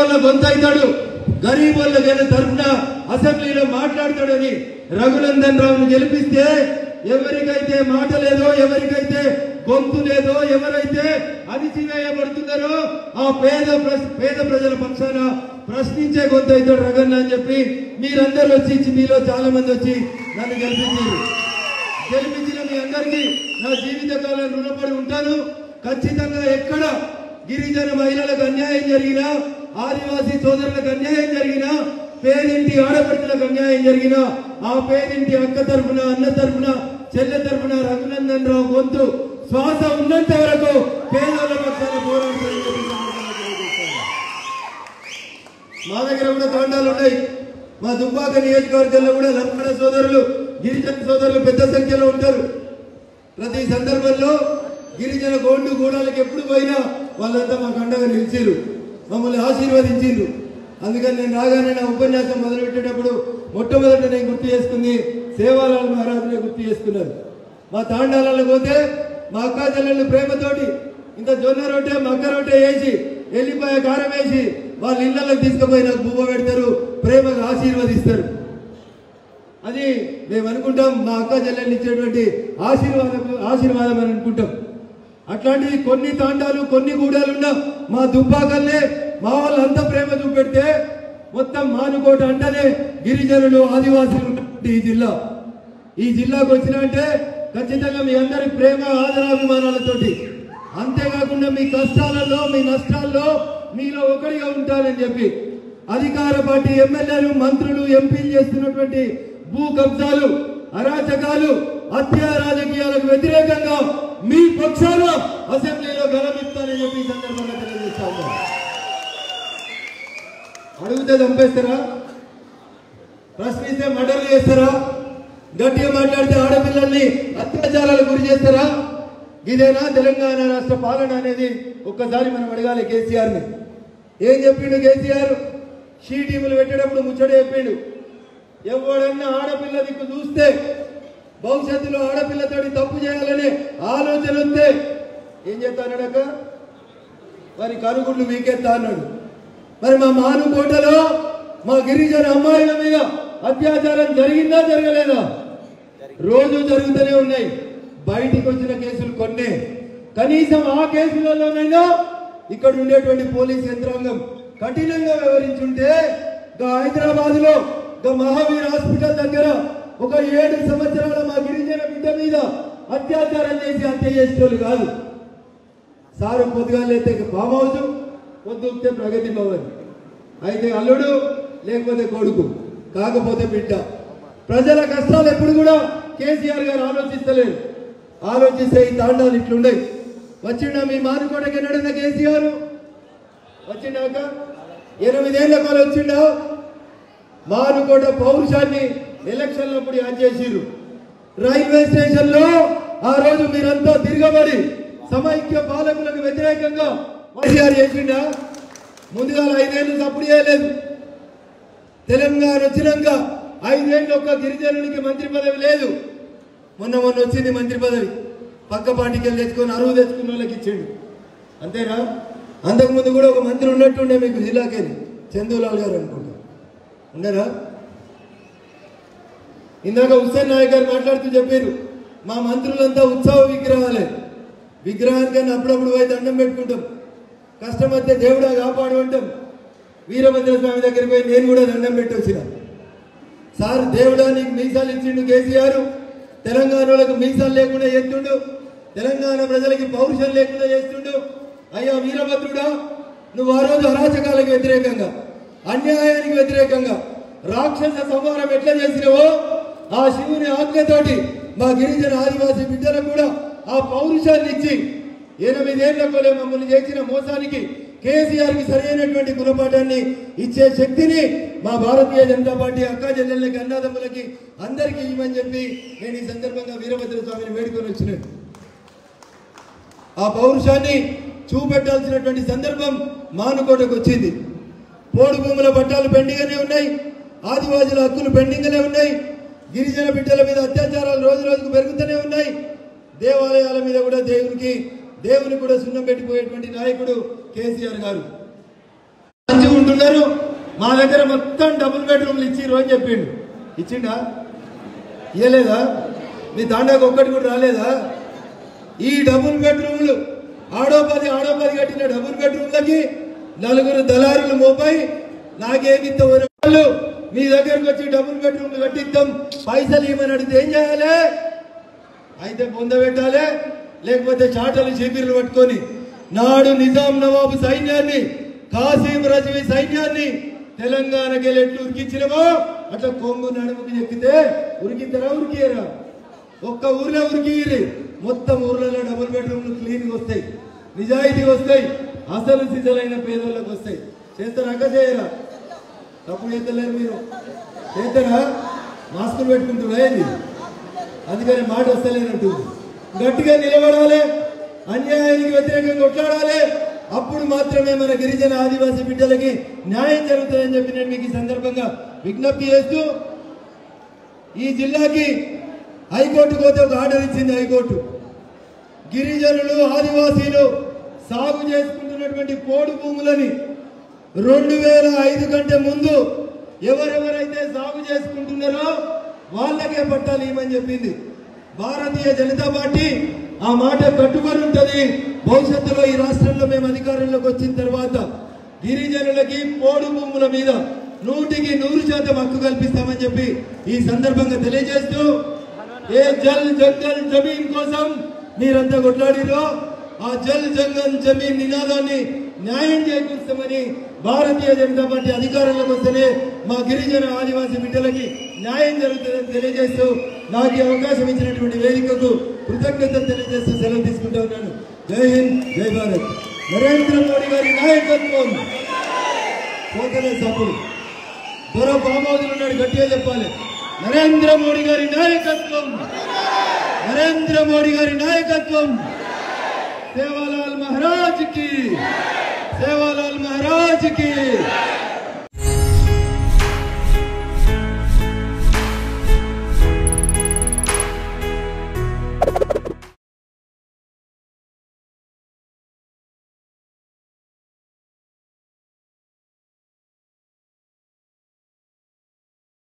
పేదోళ్ళ గొంతు అవుతాడు గరీబోళ్ళ జన తరఫున అసెంబ్లీలో మాట్లాడతాడని రఘునందన్ రావును గెలిపిస్తే ఎవరికైతే మాట లేదో ఎవరికైతే గొంతు లేదో ఎవరైతే అణిచివేయబడుతున్నారో ఆ పేద ప్రజ- పేద ప్రజల పక్షాన ప్రశ్నించే గొంతు అవుతాడు రఘున్న అని చెప్పి మీరందరూ వచ్చి ఇచ్చి మీలో చాలా మంది వచ్చి నన్ను గెలిపించారు గెలిపించిన మీ అందరికీ నా జీవితకాలం రుణపడి ఉంటాను ఖచ్చితంగా ఎక్కడ గిరిజన మహిళలకు అన్యాయం జరిగినా ఆదివాసీ సోదరులకు అన్యాయం జరిగినా పేదింటి ఆడపడుచులకు అన్యాయం జరిగినా ఆ పేదింటి అక్క తరఫున అన్న తరఫున చెల్లె తరఫున రఘునందన్ రావు గొంతు శ్వాస ఉన్నంత వరకు పేదల పక్షాన పోరాడుతానని చెప్పి ఈ సందర్భంగా తెలియజేస్తాను. మా దగ్గర కూడా తాండాలు ఉన్నాయి మా దుబ్బాక నియోజకవర్గంలో కూడా లంకడ సోదరులు గిరిజన సోదరులు పెద్ద సంఖ్యలో ఉంటారు ప్రతి సందర్భంలో గిరిజన గోండు గూడాలకు ఎప్పుడు పోయినా వాళ్ళంతా మాకు అండగా నిలిచిరు మమ్మల్ని ఆశీర్వదించిండ్రు అందుకని నేను రాగానే నా ఉపన్యాసం మొదలుపెట్టేటప్పుడు మొట్టమొదట నేను గుర్తు చేసుకుంది సేవాలాల్ మహారాజునే గుర్తు చేసుకున్నాను మా తాండాలలో పోతే మా అక్కా చెల్లెళ్ళు ప్రేమతోటి ఇంత జొన్న రొట్టె మక్క రొట్టె వేసి ఎల్లిపాయ కారం వేసి వాళ్ళ ఇళ్ళకి తీసుకుపోయి నాకు బువ్వ పెడతారు ప్రేమగా ఆశీర్వదిస్తారు అది మేము అనుకుంటాం మా అక్క చెల్లెల్ని ఇచ్చేటువంటి ఆశీర్వాదం ఆశీర్వాదం అని అనుకుంటాం అట్లాంటివి కొన్ని తాండాలు కొన్ని గూడాలున్నా మా దుబ్బాకల్నే మా వాళ్ళు అంత ప్రేమ చూపెడితే మొత్తం మానుకోట అంటేనే గిరిజనులు ఆదివాసులు ఉన్నటువంటి ఈ జిల్లా ఈ జిల్లాకు వచ్చినంటే ఖచ్చితంగా మీ అందరి ప్రేమ ఆదరాభిమానాలతోటి అంతేకాకుండా మీ కష్టాలలో మీ నష్టాల్లో మీలో ఒకటిగా ఉంటారని చెప్పి అధికార పార్టీ ఎమ్మెల్యేలు మంత్రులు ఎంపీలు చేస్తున్నటువంటి భూ కబ్జాలు అరాచకాలు హత్య రాజకీయాలకు వ్యతిరేకంగా మీ పక్షాన అసెంబ్లీలో గలమిస్తానని చెప్పి ఈ సందర్భంగా తెలియజేస్తా ఉన్నాను. అడిగితే చంపేస్తారా ప్రశ్నిస్తే మర్డర్లు చేస్తారా గట్టిగా మాట్లాడితే ఆడపిల్లల్ని అత్యాచారాలకు గురి చేస్తారా ఇదేనా తెలంగాణ రాష్ట్ర పాలన అనేది ఒక్కసారి మనం అడగాలి కేసీఆర్ని ఏం చెప్పిండు కేసీఆర్ షీ టీములు పెట్టేటప్పుడు ముచ్చట చెప్పిండు ఎవడన్నా ఆడపిల్ల దిక్కు చూస్తే భవిష్యత్తులో ఆడపిల్లతోటి తప్పు చేయాలనే ఆలోచన వస్తే ఏం చెప్తానడక మరి కనుగుడ్లు వీకెత్తా అన్నాడు మరి మా మానుకోటలో మా గిరిజన అమ్మాయిల మీద అత్యాచారం జరిగిందా జరగలేదా రోజు జరుగుతూనే ఉన్నాయి బయటికి వచ్చిన కేసులు కొన్నే కనీసం ఆ కేసులలోనైనా ఇక్కడ ఉండేటువంటి పోలీస్ యంత్రాంగం కఠినంగా వ్యవహరించుంటే హైదరాబాద్ లో మహావీర్ హాస్పిటల్ దగ్గర ఒక ఏడు సంవత్సరాల మా గిరిజన బిడ్డ మీద అత్యాచారం చేసి హత్య చేసేవాళ్ళు కాదు సారు పొద్దుగా లేతే ఫామ్ హౌస్ పొద్దుతే ప్రగతి భవన్ అయితే అల్లుడు లేకపోతే కొడుకు కాకపోతే బిడ్డ ప్రజల కష్టాలు ఎప్పుడు కూడా కేసీఆర్ గారు ఆలోచిస్తలేరు ఆలోచిస్తే ఈ తాండాలు ఇట్లుండే వచ్చిండా మీ మానుకోటకి ఎన్నడన్నా కేసీఆర్ వచ్చిండాక ఎనిమిదేళ్ల కాలం వచ్చిండా మానుకోట పౌరుషాన్ని ఎలక్షన్లప్పుడు యాడ్ చేసిరు రైల్వే స్టేషన్ లో ఆ రోజు మీరంతా తిరగబడి సమైక్య పాలకులకు వ్యతిరేకంగా కేసీఆర్ చేసిండా ముందుగా ఐదేళ్లు తప్పుడు చేయలేదు తెలంగాణ వచ్చినాక ఐదేళ్ళు ఒక్క గిరిజనునికి మంత్రి పదవి లేదు మొన్న మొన్న వచ్చింది మంత్రి పదవి పక్క పార్టీకి వెళ్ళి తెచ్చుకొని అరువు తెచ్చుకున్న వాళ్ళకి ఇచ్చిండు అంతేనా అంతకుముందు కూడా ఒక మంత్రి ఉన్నట్టుండే మీకు జిల్లాకేది చందులాల్ గారు అనుకుంటా ఉండరా ఇందాక హుస్సేన్ నాయక్ గారు మాట్లాడుతూ చెప్పారు మా మంత్రులంతా ఉత్సవ విగ్రహాలే విగ్రహానికన్నా అప్పుడప్పుడు పోయి దండం పెట్టుకుంటాం కష్టం వస్తే దేవుడా కాపాడు అంటాం వీరభద్ర స్వామి దగ్గరికి పోయి నేను కూడా దండం పెట్టి వచ్చిన సార్ దేవుడా నీకు మీసాలు ఇచ్చిండు కేసీఆర్ తెలంగాణ వాళ్ళకు మీసాలు లేకుండా చేస్తుండు తెలంగాణ ప్రజలకి పౌరుషం లేకుండా చేస్తుండు అయ్యా వీరభద్రుడా నువ్వు ఆ రోజు అరాచకాలకు వ్యతిరేకంగా అన్యాయానికి వ్యతిరేకంగా రాక్షస సంహారం ఎట్లా చేసినవో ఆ శివుని ఆజ్ఞతోటి మా గిరిజన ఆదివాసీ బిడ్డలకు కూడా ఆ పౌరుషాన్ని ఇచ్చి ఎనిమిదేళ్ల కొలే మమ్మల్ని చేసిన మోసానికి కేసీఆర్ కి సరైనటువంటి గుణపాఠాన్ని ఇచ్చే శక్తిని మా భారతీయ జనతా పార్టీ అక్కా చెల్లెళ్ళకి అన్నదమ్ములకి అందరికీ ఇవ్వమని చెప్పి నేను ఈ సందర్భంగా వీరభద్ర స్వామిని వేడుకొని వచ్చినాను ఆ పౌరుషాన్ని చూపెట్టాల్సినటువంటి సందర్భం మానుకోటకు వచ్చింది పోడు భూముల పట్టాలు పెండింగ్గానే ఉన్నాయి ఆదివాసుల హక్కులు పెండింగ్గానే ఉన్నాయి గిరిజన బిడ్డల మీద అత్యాచారాలు రోజు రోజుకు పెరుగుతూనే ఉన్నాయి దేవాలయాల మీద కూడా దేవునికి దేవుని కూడా సున్నం పెట్టిపోయేటువంటి నాయకుడు కేసీఆర్ గారు మంచి అడుగుంటున్నారు మా దగ్గర మొత్తం డబుల్ బెడ్రూమ్లు ఇచ్చిర్రు అని చెప్పిండు ఇచ్చిండా ఇయ్యలేదా మీ దాండాకు ఒక్కటి కూడా రాలేదా ఈ డబుల్ బెడ్రూమ్లు ఆడో పది ఆడో పది కట్టిన డబుల్ బెడ్రూమ్లకి నలుగురు దళారులు మోపై నాకేమి వాళ్ళు మీ దగ్గరకు వచ్చి డబుల్ బెడ్రూమ్లు కట్టిద్దాం పైసలు ఇవ్వమని అడిగితే ఏం చేయాలి అయితే పొందబెట్టాలి లేకపోతే చాటలు చీపిర్లు పట్టుకొని నాడు నిజాం నవాబు సైన్యాన్ని కాసీం రజవి సైన్యాన్ని తెలంగాణకి వెళ్ళి ఎట్లు ఉరికించినమో అట్లా కొంగు నడుముకి ఎక్కితే ఉరికిద్దరా ఉరికియరా ఒక్క ఊర్లో ఉరికిరి మొత్తం ఊర్లలో డబుల్ బెడ్రూమ్లు క్లీన్ వస్తాయి నిజాయితీ వస్తాయి అసలు సిజలైన పేదోళ్ళకి వస్తాయి చేస్తారా అక్క చేయరా తప్పు చేస్తలేరు మీరు చేస్తారా మాస్కులు పెట్టుకుంటున్నా ఏంది అందుకని మాట వస్తలేనట్టు గట్టిగా నిలబడాలి అన్యాయానికి వ్యతిరేకంగా కొట్లాడాలి అప్పుడు మాత్రమే మన గిరిజన ఆదివాసీ బిడ్డలకి న్యాయం జరుగుతుందని చెప్పి నేను మీకు ఈ సందర్భంగా విజ్ఞప్తి చేస్తూ ఈ జిల్లాకి హైకోర్టు పోతే ఒక ఆర్డర్ ఇచ్చింది హైకోర్టు గిరిజనులు ఆదివాసీలు సాగు చేసుకుంటున్నటువంటి పోడు భూములని రెండు వేల ఐదు కంటే ముందు ఎవరెవరైతే సాగు చేసుకుంటున్నారో వాళ్ళకే పట్టాలు ఇవ్వమని చెప్పింది భారతీయ జనతా పార్టీ ఆ మాట కట్టుకొని ఉంటది భవిష్యత్తులో ఈ రాష్ట్రంలో మేము అధికారంలోకి వచ్చిన తర్వాత గిరిజనులకి పోడు భూముల మీద నూటికి నూరు శాతం హక్కు కల్పిస్తామని చెప్పి ఈ సందర్భంగా తెలియజేస్తూ ఏ జల్ జంగల్ జమీన్ కోసం మీరంతా కొట్లాడిరో ఆ జల్ జంగల్ జమీన్ నినాదాన్ని న్యాయం చేకూరుస్తామని భారతీయ జనతా పార్టీ అధికారంలోకి వస్తేనే మా గిరిజన ఆదివాసీ బిడ్డలకి న్యాయం జరుగుతుందని తెలియజేస్తూ నాకు ఈ అవకాశం ఇచ్చినటువంటి వేదికకు కృతజ్ఞతలు తెలియజేస్తూ సెలవు తీసుకుంటా ఉన్నాను జై హింద్ జై భారత్ నరేంద్ర మోడీ గారి నాయకత్వం పోతలే సభలు దొర బామోదులు ఉన్నాడు గట్టిగా చెప్పాలి నరేంద్ర మోడీ గారి నాయకత్వం నరేంద్ర మోడీ గారి నాయకత్వం సేవాలాల్ మహారాజ్ కి సేవాలాల్ మహారాజ్ కి